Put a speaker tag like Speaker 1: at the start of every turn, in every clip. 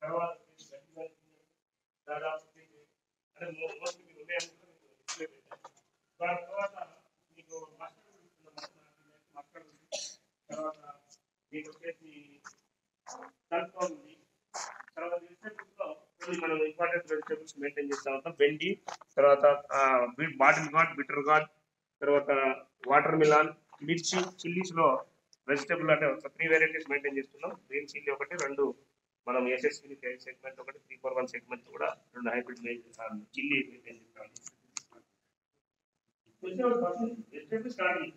Speaker 1: తర్వాత వచ్చేసి గడ్డి మంచి దాదాపు వచ్చేసి అంటే మోస్ట్లీ మీరు ఉన్నాయనుకుంటే మీకు display పెట్టాను. దాని తర్వాత మీకు మస్టర్డ్ ఉంటుంది, మస్టర్డ్ మస్టర్డ్ ఉంది. తర్వాత మీకు వచ్చేసి సన్ఫ్లవర్ ఉంది తర్వాత వెజిటేబుల్స్ లో కొన్ని మనం ఇంపార్టెంట్ వెజిటేబుల్స్ మెయింటైన్ చేస్తా ఉంటాం బెండి తర్వాత బాటిల్ గార్డ్ బిటర్ గార్డ్ తర్వాత వాటర్ మిలాన్ మిర్చి చిల్లీస్ లో వెజిటేబుల్ అంటే ఒక త్రీ వెరైటీస్ మెయింటైన్ చేస్తున్నాం గ్రీన్ చిల్లీ ఒకటి రెండు మనం ఎస్ఎస్పి సెగ్మెంట్ ఒకటి త్రీ ఫోర్ వన్ సెగ్మెంట్ కూడా రెండు హైబ్రిడ్ చిల్లీ మెయింటైన్ చేస్తాం vegetable starting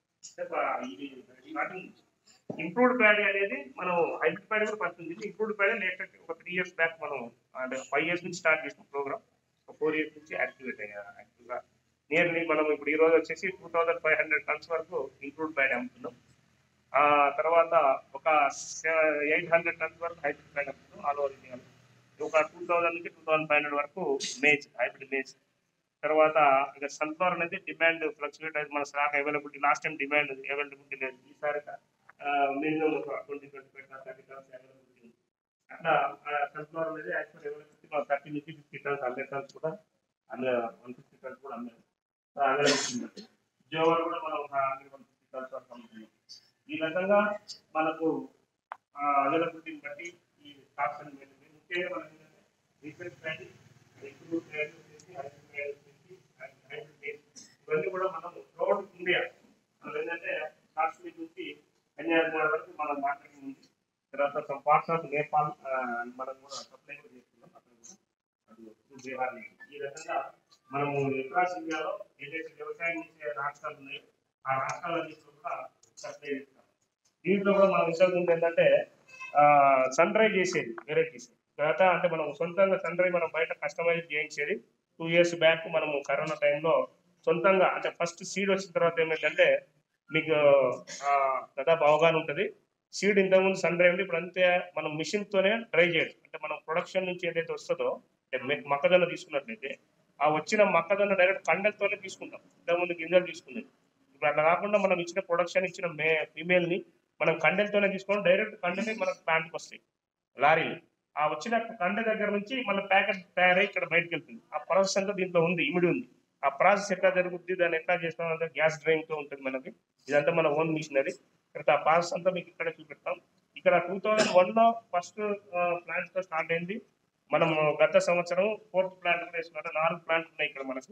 Speaker 1: starting improved paddy అనేది మనం హైబ్రిడ్ ప్యాడీ కూడా ఫస్ట్ ఉంది ఇంప్రూవ్డ్ ప్యాడీ లేటెస్ట్ ఒక త్రీ ఇయర్స్ బ్యాక్ మనం అంటే ఫైవ్ ఇయర్స్ నుంచి స్టార్ట్ చేసిన ప్రోగ్రామ్ ఒక ఫోర్ ఇయర్స్ నుంచి యాక్టివేట్ అయ్యారు యాక్టివ్గా నియర్లీ మనం ఇప్పుడు ఈ రోజు వచ్చేసి two thousand five hundred tons వరకు ఇంప్రూవ్డ్ ప్యాడీ అమ్ముతున్నాం ఆ తర్వాత ఒక ఎయిట్ హండ్రెడ్ టన్స్ వరకు హైబ్రిడ్ ప్యాడీ అమ్ముతున్నాం ఆల్ ఓవర్ ఇండియాలో ఒక టూ థౌసండ్ నుంచి టూ థౌసండ్ ఫైవ్ హండ్రెడ్ వరకు మేజ్ హైబ్రిడ్ మేజ్ తర్వాత ఇక సన్ఫ్లవర్ అనేది డిమాండ్ ఫ్లక్చువేట్ అయితే మన stock availability last time demand availability లేదు ఈసారి మినిమం ఒక twenty twenty five thirty tons availability ఉంది అట్లా సన్ఫ్లవర్ అనేది యాక్చువల్ అవైలబిలిటీ మన థర్టీ నుంచి ఫిఫ్టీ టన్స్ హండ్రెడ్ టన్స్ కూడా అమ్మే వన్ ఫిఫ్టీ టన్స్ కూడా అమ్మారు అవైలబిలిటీ ఉంది జోవర్ కూడా మనం ఒక హండ్రెడ్ వన్ ఫిఫ్టీ టన్స్ వరకు అమ్ముతున్నాం ఈ రకంగా మనకు అవైలబిలిటీని బట్టి ఈ స్టాక్స్ అని మెయింటైన్ ముఖ్యంగా మనకి ఏంటంటే రీసెంట్ ప్యాడీ ఇంప్రూవ్ ప్యాడీ వచ్చేసి హైబ్రిడ్ ప్యాడీ వచ్చేసి హైబ్రిడ్ బేస్ ఇవన్నీ కూడా మనం త్రూఅవుట్ ఇండియా మనం ఏంటంటే కాశ్మీర్ నుంచి కన్యాకుమారి వరకు మనం మార్కెటింగ్ ఉంది తర్వాత some parts ఆఫ్ నేపాల్ మనం కూడా సప్లై కూడా చేస్తున్నాం అక్కడ కూడా అది through బీహార్ నుంచి ఈ రకంగా మనము ఎక్రాస్ ఇండియాలో ఏదైతే వ్యవసాయం చేసే రాష్ట్రాలు ఉన్నాయో ఆ రాష్ట్రాలన్నింటిలో కూడా సప్లై చేస్తాం దీంట్లో కూడా మన విషయం ఏంటంటే సన్ డ్రై చేసేది వెరైటీస్ తర్వాత అంటే మనం సొంతంగా సన్ డ్రై మనం బయట కస్టమైజ్ చేయించేది టూ ఇయర్స్ బ్యాక్ మనము కరోనా టైంలో సొంతంగా అంటే ఫస్ట్ సీడ్ వచ్చిన తర్వాత ఏమైందంటే మీకు ఆ, దాదాపు అవగాహన ఉంటుంది సీడ్ ఇంతకుముందు సన్ డ్రై ఉంది ఇప్పుడు అంతే మనం మిషన్ తోనే డ్రై చేయడం అంటే మనం ప్రొడక్షన్ నుంచి ఏదైతే వస్తుందో అంటే మె- మొక్కజొన్న తీసుకున్నట్లయితే ఆ వచ్చిన మొక్కజొన్న డైరెక్ట్ కండలతోనే తీసుకుంటాం ఇంతకుముందు గింజలు తీసుకునేది ఇప్పుడు అట్లా కాకుండా మనం ఇచ్చిన ప్రొడక్షన్ ఇచ్చిన మే ఫీమేల్ ని మనం కండెలతోనే తీసుకొని డైరెక్ట్ కండలే మనకు ప్యాంట్కి వస్తాయి లారీలు ఆ వచ్చిన కండ దగ్గర నుంచి మన ప్యాకెట్ తయారై ఇక్కడ బయటకు వెళ్తుంది ఆ ప్రాసెస్ అంతా దీంట్లో ఉంది ఇమిడి ఉంది ఆ ప్రాసెస్ ఎట్లా జరుగుద్ది దాన్ని ఎట్లా చేస్తాం అంటే గ్యాస్ డ్రైన్ తో ఉంటుంది మనకి ఇదంతా మన ఓన్ మిషనరీ తర్వాత ఆ ప్రాసెస్ అంతా మీకు ఇక్కడ చూపెడతాం ఇక్కడ టూ థౌజండ్ వన్ లో ఫస్ట్ ప్లాంట్ తో స్టార్ట్ అయింది మనం గత సంవత్సరం ఫోర్త్ ప్లాంట్ కూడా వేసుకున్నాం నాలుగు ప్లాంట్ ఉన్నాయి ఇక్కడ మనకు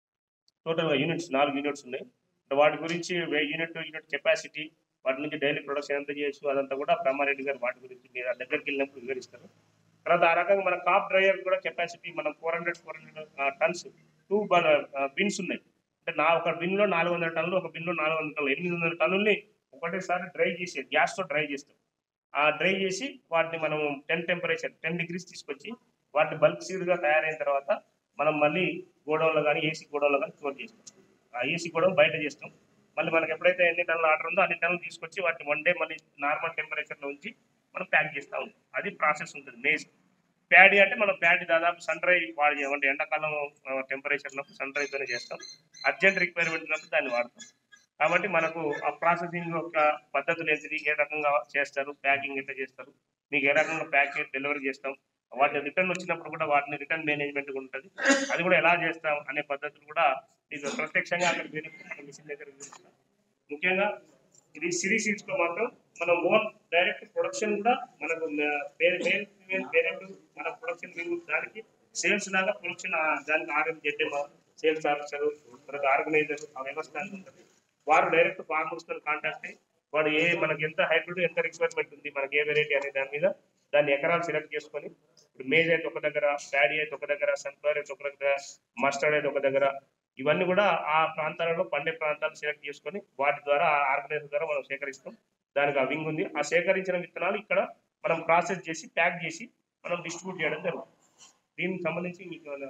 Speaker 1: టోటల్ యూనిట్స్ నాలుగు యూనిట్స్ ఉన్నాయి వాటి గురించి యూనిట్ యూనిట్ కెపాసిటీ వాటి నుంచి డైలీ ప్రొడక్షన్ ఎంత చేయొచ్చు అదంతా కూడా బ్రహ్మారెడ్డి గారు వాటి గురించి మీరు ఆ దగ్గరికి వెళ్ళినప్పుడు వివరిస్తారు తర్వాత ఆ రకంగా మన కాప్ డ్రైయర్ కూడా కెపాసిటీ మనం four hundred four hundred tons two bins ఉన్నాయి అంటే నా ఒక బిన్ లో నాలుగు వందల టన్నులు ఒక బిన్ లో నాలుగు వందల టన్నులు ఎనిమిది వందల టన్నుల్ని ఒకటేసారి డ్రై చేసి గ్యాస్ తో డ్రై చేస్తాం ఆ డ్రై చేసి వాటిని మనం టెన్ టెంపరేచర్ టెన్ డిగ్రీస్ తీసుకొచ్చి వాటిని బల్క్ సీడ్ గా తయారైన తర్వాత మనం మళ్ళీ గోడౌన్లో కానీ ఏసీ గోడౌన్లో కానీ స్టోర్ చేస్తాం ఆ ఏసీ గోడౌన్ బయట చేస్తాం మళ్ళీ మనకి ఎప్పుడైతే ఎన్ని టన్నులు ఆర్డర్ ఉందో అన్ని టన్నులు తీసుకొచ్చి వాటిని వన్ డే మళ్ళీ నార్మల్ టెంపరేచర్ లో ఉంచి మనం ప్యాక్ చేస్తా ఉంటాం అది ప్రాసెస్ ఉంటుంది మేజ్ ప్యాడీ అంటే మనం ప్యాడీ దాదాపు సన్ డ్రై వాడి అంటే ఎండాకాలం టెంపరేచర్ ఉన్నప్పుడు సన్ డ్రై తోనే చేస్తాం అర్జెంట్ రిక్వైర్మెంట్ ఉన్నప్పుడు దాన్ని వాడతాం కాబట్టి మనకు ఆ ప్రాసెసింగ్ యొక్క పద్ధతులు ఏంటిది ఏ రకంగా చేస్తారు ప్యాకింగ్ ఎట్లా చేస్తారు మీకు ఏ రకంగా ప్యాక్ డెలివరీ చేస్తాం వాటి రిటర్న్ వచ్చినప్పుడు కూడా వాటిని రిటర్న్ మేనేజ్మెంట్ ఉంటుంది అది కూడా ఎలా చేస్తాం అనే పద్ధతులు కూడా మీకు ప్రత్యక్షంగా అక్కడ వేరే మిషన్ దగ్గర చూపిస్తాం. ముఖ్యంగా ఇది సిరీ సీట్స్ లో మాత్రం మనం ఓన్ డైరెక్ట్ ప్రొడక్షన్ కూడా మనకు పేరు మేల్ ఫీమేల్ పేరెంట్ మన ప్రొడక్షన్ దానికి సేల్స్ లాగా ప్రొడక్షన్ దానికి ఆర్ఎం జెడ్ఎం సేల్స్ ఆఫీసర్ మనకు ఆర్గనైజర్ ఆ వ్యవస్థ అనేది ఉంటుంది వారు డైరెక్ట్ ఫార్మర్స్ తో కాంటాక్ట్ అయ్యి వాడు ఏ మనకి ఎంత హైబ్రిడ్ ఎంత రిక్వైర్మెంట్ ఉంది మనకి ఏ వెరైటీ అనే దాని మీద దాన్ని ఎకరాలు సెలెక్ట్ చేసుకొని ఇప్పుడు మేజ్ అయితే ఒక దగ్గర ప్యాడీ అయితే ఒక దగ్గర సన్ఫ్లవర్ అయితే ఒక దగ్గర మస్టర్డ్ అయితే ఒక దగ్గర ఇవన్నీ కూడా ఆ ప్రాంతాలలో పండే ప్రాంతాలు సెలెక్ట్ చేసుకొని వాటి ద్వారా ఆ ఆర్గనైజర్ ద్వారా మనం సేకరిస్తాం దానికి ఆ వింగ్ ఉంది ఆ సేకరించిన విత్తనాలు ఇక్కడ మనం ప్రాసెస్ చేసి ప్యాక్ చేసి మనం డిస్ట్రిబ్యూట్ చేయడం జరుగుతుంది దీనికి సంబంధించి మీకు ఏమైనా,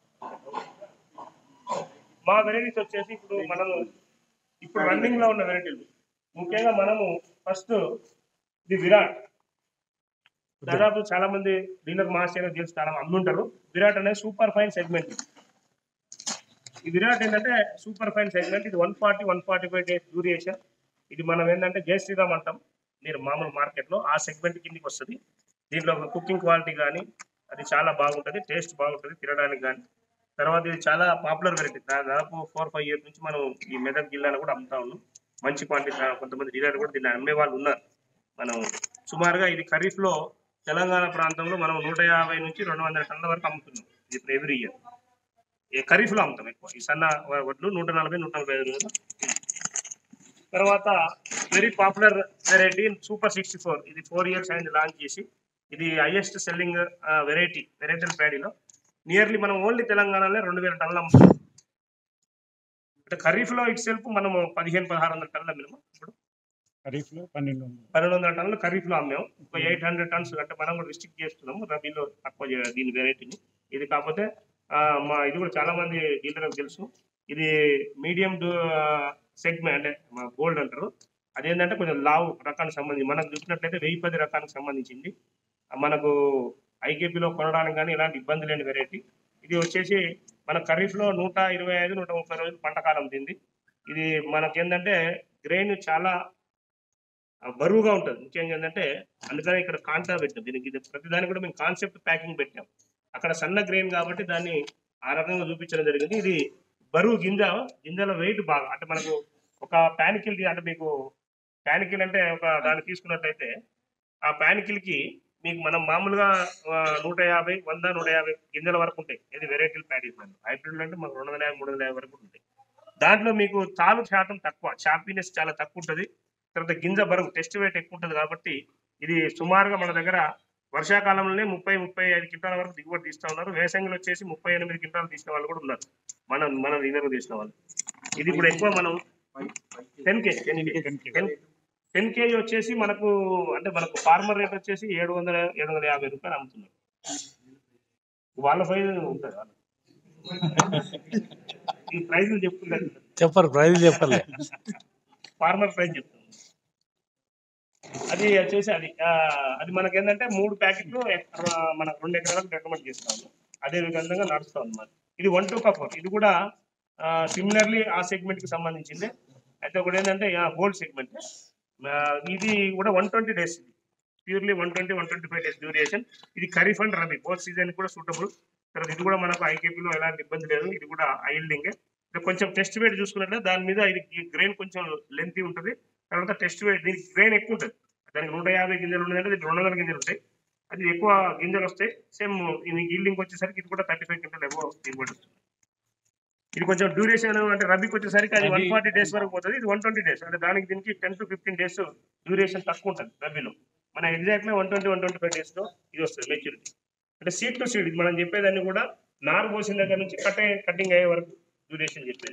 Speaker 1: మా వెరైటీస్ వచ్చేసి ఇప్పుడు మనము ఇప్పుడు రన్నింగ్ లో ఉన్న వెరైటీలు ముఖ్యంగా మనము ఫస్ట్ ఇది విరాట్ దాదాపు చాలా మంది డీలర్ మాస్టర్ తెలుసు చాలా మంది అమ్ముంటారు విరాట్ అనేది సూపర్ ఫైన్ సెగ్మెంట్ ఈ విరాట్ ఏంటంటే సూపర్ ఫైన్ సెగ్మెంట్ ఇది one forty one forty five days duration ఇది మనం ఏంటంటే జై శ్రీరామ్ అంటాం మీరు మామూలు మార్కెట్ లో ఆ సెగ్మెంట్ కిందకి వస్తుంది దీంట్లో కుకింగ్ క్వాలిటీ కానీ అది చాలా బాగుంటుంది టేస్ట్ బాగుంటుంది తినడానికి కానీ తర్వాత ఇది చాలా పాపులర్ వెరైటీ దాదాపు ఫోర్ ఫైవ్ ఇయర్స్ నుంచి మనం ఈ మెదక్ జిల్లాలో కూడా అమ్ముతా ఉన్నాం మంచి క్వాంటిటీ కొంతమంది డీలర్ కూడా దీన్ని అమ్మే వాళ్ళు ఉన్నారు మనం సుమారుగా ఇది ఖరీఫ్ లో తెలంగాణ ప్రాంతంలో మనం నూట యాభై నుంచి రెండు వందల టన్నుల వరకు అమ్ముతున్నాం ఇది ఎవ్రీ ఇయర్ ఈ ఖరీఫ్ లో అమ్ముతాం ఎక్కువ ఈ సన్న వడ్లు నూట నలభై నూట నలభై ఐదు రోజులు తర్వాత very popular variety super sixty four ఇది ఫోర్ ఇయర్స్ అయింది లాంచ్ చేసి ఇది హైయెస్ట్ సెల్లింగ్ వెరైటీ వెరైటల్ ప్యాడీలో నియర్లీ మనం ఓన్లీ తెలంగాణలో రెండు వేల టన్నులు అమ్ముతాం అంటే ఖరీఫ్ లో ఇట్ సెల్ఫ్ మనము పదిహేను పదహారు వందల టన్నుల మినిమం ఇప్పుడు
Speaker 2: ఖరీఫ్ లో పన్నెండు వందలు
Speaker 1: పన్నెండు వందల టన్నులు ఖరీఫ్ లో అమ్మాం ఒక ఎయిట్ హండ్రెడ్ టన్స్ అంటే మనం కూడా రిస్ట్రిక్ట్ చేస్తున్నాము రబీలో తక్కువ చే- దీని వెరైటీని ఇది కాకపోతే ఆ, మా ఇది కూడా చాలా మంది డీలర్లకు తెలుసు ఇది మీడియం సెగ్మెంట్ అంటే మా గోల్డ్ అంటారు అదేంటంటే కొంచెం లావు రకానికి సంబంధించి మనకు చూసినట్లయితే వెయ్యి పది రకానికి సంబంధించింది ఆ, మనకు ఐకేపీలో కొనడానికి కానీ ఎలాంటి ఇబ్బంది లేని వెరైటీ ఇది వచ్చేసి మన ఖరీఫ్ లో నూట ఇరవై ఐదు నూట ముప్పై రోజులు పంట కాలం తింది ఇది మనకి ఏంటంటే గ్రెయిన్ చాలా ఆ, బరువుగా ఉంటుంది ముఖ్యంగా ఏంటంటే అందుకని ఇక్కడ కాంటా పెట్టాం దీనికి ఇది ప్రతిదానికి కూడా మేము కాన్సెప్ట్ ప్యాకింగ్ పెట్టాం అక్కడ సన్న గ్రెయిన్ కాబట్టి దాన్ని ఆ రకంగా చూపించడం జరిగింది ఇది బరువు గింజ గింజల వెయిట్ బాగా అంటే మనకు ఒక ప్యానికిల్ అంటే మీకు ప్యానికిల్ అంటే ఒక దాన్ని తీసుకున్నట్లయితే ఆ ప్యానికిల్ కి మీకు మనం మామూలుగా ఆ, నూట యాభై వంద నూట యాభై గింజల వరకు ఉంటాయి ఇది వెరైటీ ప్యాడీస్ హైబ్రిడ్ అంటే మనకు రెండు వందల యాభై మూడు వందల యాభై వరకు ఉంటాయి దాంట్లో మీకు తాలు శాతం తక్కువ చాపీనెస్ చాలా తక్కువ ఉంటుంది తర్వాత గింజ బరువు టెస్ట్ వెయిట్ ఎక్కువ ఉంటుంది కాబట్టి ఇది సుమారుగా మన దగ్గర వర్షాకాలంలోనే ముప్పై ముప్పై ఐదు క్వింటాల వరకు దిగుబడి తీస్తా ఉన్నారు వేసంగిలో వచ్చేసి ముప్పై ఎనిమిది క్వింటాలు తీసిన వాళ్ళు కూడా ఉన్నారు మన మన రిజర్వ్ తీసిన వాళ్ళు ఇది ఇప్పుడు ఎక్కువ మనం ten KG ten KG ten KG వచ్చేసి మనకు అంటే మనకు ఫార్మర్ రేట్ వచ్చేసి ఏడు వందల ఏడు వందల యాభై రూపాయలు అమ్ముతున్నారు వాళ్ళ ప్రైజ్ ఉంటుంది వాళ్ళ ఈ ప్రైజ్ చెప్తున్నారు
Speaker 3: చెప్పరు ప్రైజ్ చెప్పలే
Speaker 1: ఫార్మర్ ప్రైస్ చెప్తాం అది వచ్చేసి అది ఆ, అది మనకి ఏంటంటే మూడు ప్యాకెట్లు ఎక్- ఆ, మనకు రెండు ఎకరాలకు రికమెండ్ చేస్తాము అదే విధంగా నడుస్తాం అన్నమాట ఇది వన్ టూ కఫర్ ఇది కూడా సిమిలర్లీ ఆ సెగ్మెంట్ కి సంబంధించింది అయితే ఒకటి ఏంటంటే గోల్డ్ సెగ్మెంట్ ఇది కూడా వన్ ట్వంటీ డేస్ ఇది purely one twenty one twenty five days duration ఇది kharif and rabi both season కూడా సూటబుల్ తర్వాత ఇది కూడా మనకు ఐకేపీలో ఎలాంటి ఇబ్బంది లేదు ఇది కూడా ఐల్డింగ్ ఇది కొంచెం టెస్ట్ వెయిట్ చూసుకున్నట్లయితే దాని మీద ఇది గ్రెయిన్ కొంచెం లెంతీ ఉంటుంది తర్వాత టెస్ట్ వెయిట్ దీనికి గ్రెయిన్ ఎక్కువ ఉంటుంది దానికి నూట యాభై గింజలు ఉన్నదంటే దీనికి రెండు వందల గింజలు ఉంటాయి అది ఎక్కువ గింజలు వస్తాయి సేమ్ దీనికి ఈల్డింగ్ వచ్చేసరికి ఇది కూడా థర్టీ ఫైవ్ క్వింటల్ ఎబో దిగుబడి వస్తుంది ఇది కొంచెం డ్యూరేషన్ అంటే రబీకి వచ్చేసరికి అది వన్ ఫార్టీ డేస్ వరకు పోతుంది ఇది వన్ ట్వంటీ డేస్ అంటే దానికి దీనికి ten to fifteen days duration తక్కువ ఉంటుంది రబీలో మన ఎగ్జాక్ట్ గా one twenty one twenty five days లో ఇది వస్తుంది మెచ్యూరిటీ అంటే సీడ్ టు సీడ్ మనం చెప్పేదాన్ని కూడా నారు పోసిన దగ్గర నుంచి కట్ కటింగ్ అయ్యే వరకు డ్యూరేషన్ చెప్పేది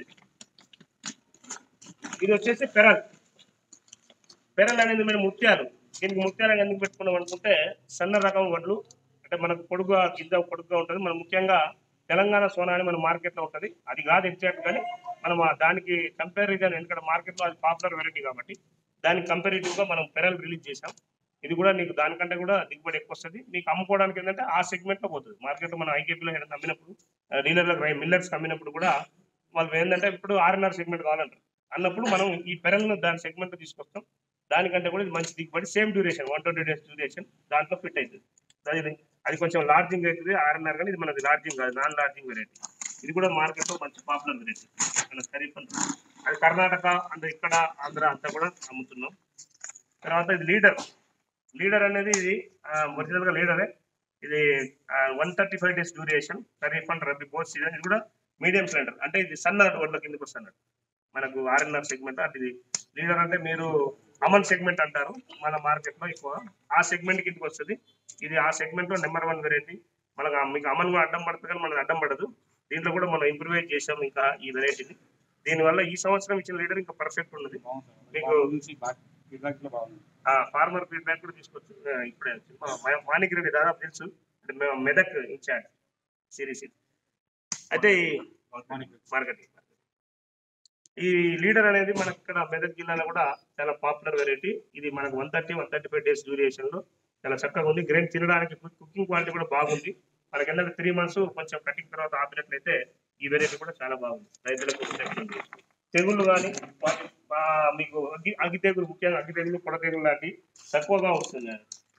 Speaker 1: ఇది వచ్చేసి పెరల్ పెరల్ అనేది మనం ముత్యాలు దీనికి ముత్యాలను ఎందుకు పెట్టుకున్నాం అనుకుంటే సన్న రకం వడ్లు అంటే మనకు పొడుగుగా గింజ పొడుగుగా ఉంటుంది మనం ముఖ్యంగా తెలంగాణ సోనా అని మన మార్కెట్లో ఉంటుంది అది కాదు ఎగ్జాక్ట్ కానీ మనం ఆ దానికి కంపారిజన్ ఎందుకంటే మార్కెట్లో అది పాపులర్ వెరైటీ కాబట్టి దానికి కంపారిటివ్ గా మనం పెరల్ రిలీజ్ చేసాం ఇది కూడా నీకు దానికంటే కూడా దిగుబడి ఎక్కువ వస్తుంది మీకు అమ్ముకోవడానికి ఏంటంటే ఆ సెగ్మెంట్ లో పోతుంది మార్కెట్ లో మనం ఐకేపీలో ఏదైనా అమ్మినప్పుడు డీలర్లకు మిల్లర్స్ అమ్మినప్పుడు కూడా వాళ్ళు ఏంటంటే ఇప్పుడు ఆర్ఎన్ఆర్ సెగ్మెంట్ కావాలంటారు అన్నప్పుడు మనం ఈ పెరల్ను దాని సెగ్మెంట్ తీసుకొస్తాం దానికంటే కూడా ఇది మంచి దిగుబడి same duration one twenty days duration దాంట్లో ఫిట్ అవుతుంది అది అది కొంచెం లార్జింగ్ అవుతుంది ఆర్ఎన్ఆర్ కానీ ఇది మనది లార్జింగ్ కాదు నాన్ లార్జింగ్ వెరైటీ ఇది కూడా మార్కెట్ లో మంచి పాపులర్ వెరైటీ మన ఖరీఫ్ అంటారు. అది కర్ణాటక అంటే ఇక్కడ ఆంధ్ర అంతా కూడా అమ్ముతున్నాం తర్వాత ఇది లీడర్ లీడర్ అనేది ఇది ఒరిజినల్ గా లీడరే ఇది one thirty five days duration kharif and rabi both season ఇది కూడా మీడియం స్టాండర్డ్ అంటే ఇది సన్న వడ్ల కిందకి వస్తున్నాడు మనకు ఆర్ఎన్ఆర్ సెగ్మెంట్ అంటే ఇది లీడర్ అంటే మీరు అమన్ సెగ్మెంట్ అంటారు మన మార్కెట్ లో ఎక్కువ ఆ సెగ్మెంట్ కిందకి వస్తుంది ఇది ఆ సెగ్మెంట్ లో నెంబర్ వన్ వెరైటీ మనకు ఆ- మీకు అమన్ కూడా అడ్డం పడుతుంది కానీ మనకు అడ్డం పడదు దీంట్లో కూడా మనం ఇంప్రూవైజ్ చేసాం ఇంకా ఈ వెరైటీని దీనివల్ల ఈ సంవత్సరం ఇచ్చిన లీడర్ ఇంకా పర్ఫెక్ట్ ఉన్నది మీకు
Speaker 2: ఫీడ్బ్యాక్ లో బాగుంది
Speaker 1: ఆ ఫార్మర్ ఫీడ్బ్యాక్ కూడా తీసుకొచ్చు ఆ, ఇప్పుడే వచ్చింది. మా- మా మాణిక్ రెడ్డి దాదాపు తెలుసు అంటే మేము మెదక్ ఇన్ఛార్జ్ సిరీస్ అయితే ఈ మార్కెటింగ్ ఈ లీడర్ అనేది మనకి ఇక్కడ మెదక్ జిల్లాలో కూడా చాలా పాపులర్ వెరైటీ ఇది మనకు one thirty one thirty five days duration లో చాలా చక్కగా ఉంది గ్రెయిన్ తినడానికి కుకింగ్ క్వాలిటీ కూడా బాగుంది మనకి ఏంటంటే త్రీ మంత్స్ కొంచెం కటింగ్ తర్వాత ఆపినట్లయితే ఈ వెరైటీ కూడా చాలా బాగుంది రైతులకు ఉపయోగపడుతుంది. తెగుళ్ళు కానీ మీకు అగ్గి అగ్గి తెగులు ముఖ్యంగా అగ్గి తెగులు పొడ తెగులు లాంటి తక్కువగా వస్తుంది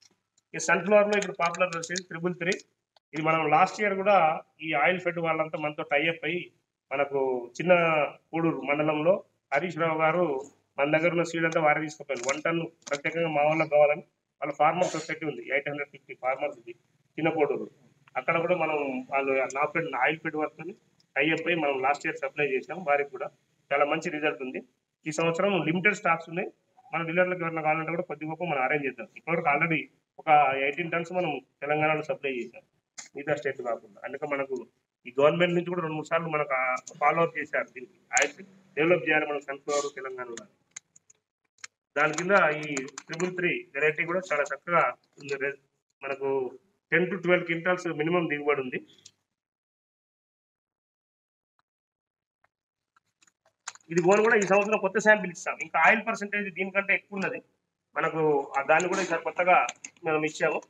Speaker 1: ఈ సన్ఫ్లవర్ లో ఇప్పుడు పాపులర్ వచ్చేసి త్రిబుల్ త్రీ ఇది మనం లాస్ట్ ఇయర్ కూడా ఈ ఆయిల్ ఫెడ్ వాళ్ళంతా మనతో టైఅప్ అయ్యి మనకు చిన్న కూడూరు మండలంలో హరీష్ రావు గారు మన దగ్గర ఉన్న సీడ్ అంతా వారి తీసుకుపోయారు వన్ టన్ ప్రత్యేకంగా మా వాళ్ళకి కావాలని వాళ్ళ ఫార్మర్ సొసైటీ ఉంది ఎయిట్ హండ్రెడ్ ఫిఫ్టీ ఫార్మర్స్ ఉంది చిన్న కోడూరు అక్కడ కూడా మనం వాళ్ళు నా fed oil fed work tie up అయ్యి మనం లాస్ట్ ఇయర్ సప్లై చేసాం వారికి కూడా చాలా మంచి రిజల్ట్ ఉంది ఈ సంవత్సరం లిమిటెడ్ స్టాక్స్ ఉన్నాయి మన డీలర్లకు ఎవరైనా కావాలంటే కూడా కొద్ది గొప్ప మనం అరేంజ్ చేద్దాం ఇప్పటివరకు ఆల్రెడీ ఒక ఎయిటీన్ టన్స్ మనం తెలంగాణలో సప్లై చేసాం మిగతా స్టేట్ కాకుండా అందుకే మనకు ఈ గవర్నమెంట్ నుంచి కూడా రెండు మూడు సార్లు మనకు ఫాలో అప్ చేశారు దీనికి ఆయిల్ డెవలప్ చేయాలి మన సన్ఫ్లవర్ తెలంగాణలో దాని కింద ఈ ట్రిపుల్ త్రీ వెరైటీ కూడా చాలా చక్కగా ఉంది. రె- మనకు ten to twelve quintals minimum దిగుబడి ఉంది ఇది పోను కూడా ఈ సంవత్సరం కొత్త శాంపిల్ ఇస్తాం ఇంకా ఆయిల్ పర్సంటేజ్ దీనికంటే ఎక్కువ ఉన్నది మనకు ఆ దాన్ని కూడా ఈసారి కొత్తగా మనం ఇచ్చాము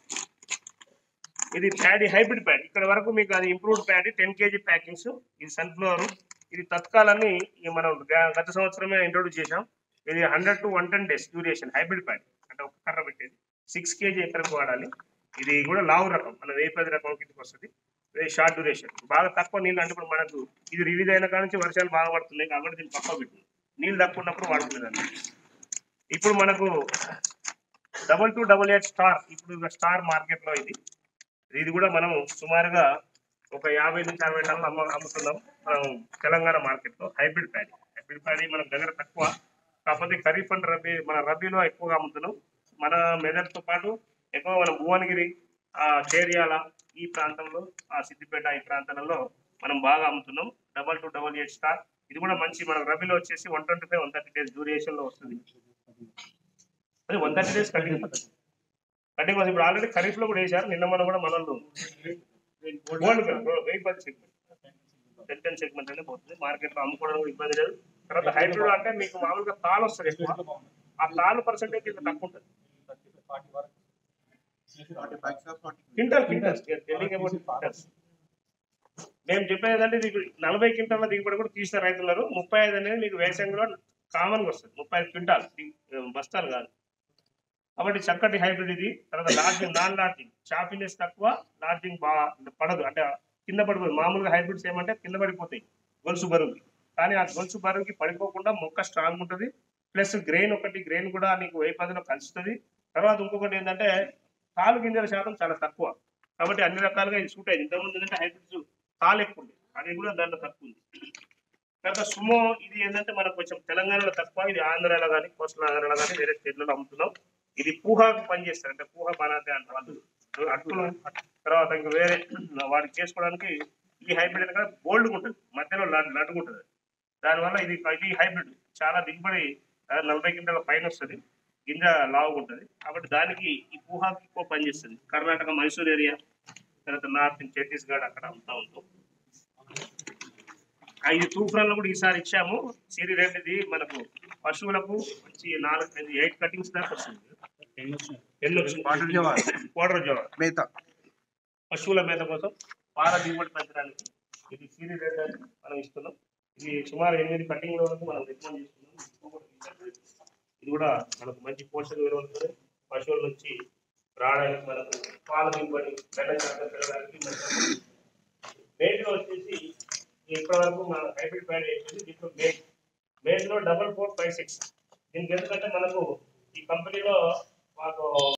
Speaker 1: ఇది ప్యాడీ హైబ్రిడ్ ప్యాడ్ ఇక్కడ వరకు మీకు అది improved paddy ten KG packings ఇది సన్ఫ్లవర్ ఇది తత్కాలని ఈ మనం గ- గత సంవత్సరమే ఇంట్రొడ్యూస్ చేసాం ఇది hundred to one ten days duration hybrid paddy అంటే ఒక కర్ర పెట్టేది సిక్స్ కేజీ ఎకరకు వాడాలి ఇది కూడా లావు రకం మన వేపది రకం కిందకి వస్తుంది ఇది షార్ట్ డ్యూరేషన్ బాగా తక్కువ నీళ్ళు అంటే ఇప్పుడు మనకు ఇది రిలీజ్ అయిన కాడ నుంచి వర్షాలు బాగా పడుతున్నాయి కాబట్టి దీన్ని పక్క పెట్టింది నీళ్ళు తక్కువ ఉన్నప్పుడు వాడుకునేదాన్ని ఇప్పుడు మనకు double two double eight star ఇప్పుడు స్టార్ మార్కెట్ లో ఇది ఇది కూడా మనం సుమారుగా ఒక యాభై నుంచి అరవై టన్నులు అమ్మ అమ్ముతున్నాం మనం తెలంగాణ మార్కెట్ లో హైబ్రిడ్ ప్యాడీ హైబ్రిడ్ ప్యాడీ మన దగ్గర తక్కువ కాకపోతే ఖరీఫ్ అండ్ రబీ మన రబీలో ఎక్కువగా అమ్ముతున్నాం మన మెదక్తో పాటు ఎక్కువ మన భువనగిరి ఆ చేర్యాల ఈ ప్రాంతంలో ఆ సిద్దిపేట ఈ ప్రాంతాలలో మనం బాగా అమ్ముతున్నాం double two double eight star ఇది కూడా మంచి మన రబీలో వచ్చేసి one twenty five one thirty days duration లో వస్తుంది అది one thirty days cutting cutting వస్తుంది ఇప్పుడు ఆల్రెడీ ఖరీఫ్ లో కూడా వేశారు నిన్న మనం కూడా మనల్ని గోల్డ్ వెయ్యి పది సెగ్మెంట్ టెన్ టెన్ సెగ్మెంట్ అనే పోతుంది మార్కెట్ లో అమ్ముకోవడం కూడా ఇబ్బంది లేదు తర్వాత హైబ్రిడ్ అంటే మీకు మామూలుగా తాలు వస్తుంది ఎక్కువ ఆ తాలు పర్సెంటేజ్ ఇంకా తక్కువ ఉంటుంది quintal quintal telling about quintals మేము చెప్పేది అంటే ఇది నలభై క్వింటాల దిగుబడి కూడా తీసిన రైతున్నారు ముప్పై ఐదు అనేది మీకు వేసంగిలో కామన్గా వస్తుంది ముప్పై ఐదు క్వింటాల్ ది- బస్తాలు కాదు కాబట్టి చక్కటి హైబ్రిడ్ ఇది తర్వాత లార్జింగ్ నాన్ లార్జింగ్ షార్పినెస్ తక్కువ లార్జింగ్ బాగా పడదు అంటే కింద పడిపోదు మామూలుగా హైబ్రిడ్స్ ఏమంటే కింద పడిపోతాయి గొలుసు బరువుకి కానీ ఆ గొలుసు బరువుకి పడిపోకుండా మొక్క స్ట్రాంగ్ ఉంటుంది ప్లస్ గ్రెయిన్ ఒకటి గ్రెయిన్ కూడా నీకు వెయ్యి పదిలో కలుస్తుంది తర్వాత ఇంకొకటి ఏంటంటే తాలు గింజల శాతం చాలా తక్కువ కాబట్టి అన్ని రకాలుగా ఇది సూట్ అయింది ఇంతకుముందు ఏంటంటే హైబ్రిడ్స్ తాలు ఎక్కువ ఉంది అది కూడా దాంట్లో తక్కువ ఉంది తర్వాత సుమో ఇది ఏంటంటే మనకు కొంచెం తెలంగాణలో తక్కువ ఇది ఆంధ్రాలో కానీ కోస్టల్ ఆంధ్రాలో కానీ వేరే స్టేట్లలో అమ్ముతున్నాం ఇది పూహాకు పనిచేస్తారు అంటే పూహ బనాతే అంటారు వాళ్ళు అట్టులు తర్వాత ఇంకా వేరే వాడికి చేసుకోవడానికి ఈ హైబ్రిడ్ అనేది బోల్డ్ ఉంటుంది మధ్యలో లడ్ లడ్డుగా ఉంటుంది దానివల్ల ఇది ఇది హైబ్రిడ్ చాలా దిగుబడి ఆ, నలభై గింజల పైన వస్తుంది గింజ లావుగా ఉంటుంది కాబట్టి దానికి ఈ పూహాకి ఎక్కువ పనిచేస్తుంది కర్ణాటక మైసూర్ ఏరియా తర్వాత నార్త్ ఛత్తీస్గఢ్ అక్కడ అమ్ముతా ఉంటాం ఐదు తూఫాన్లు కూడా ఈసారి ఇచ్చాము సిరి రెండుది మనకు పశువులకు మంచి నాలుగు ఎయిట్ కటింగ్స్ దాకా వస్తుంది ఎన్ని వచ్చింది కోడర్ జవార్
Speaker 3: మేత
Speaker 1: పశువుల మేత కోసం పాల దిగుబడి పెంచడానికి ఇది సిరి రెండు అని మనం ఇస్తున్నాం ఇది సుమారు ఎనిమిది కటింగ్ వరకు మనం రికమెండ్ చేస్తున్నాం ఇది కూడా మనకు మంచి పోషక విలువలు పశువుల నుంచి రావడానికి మనకు పాల దిగుబడి బెల్ల శాతం పెరగడానికి మంచి మేట్లో వచ్చేసి ఇప్పటి వరకు మన హైబ్రిడ్ ప్యాడ్ అయిపోయింది దీంట్లో మేట్ మేట్లో డబల్ ఫోర్ ఫైవ్ సిక్స్ దీనికి ఎందుకంటే మనకు ఈ కంపెనీలో మాకు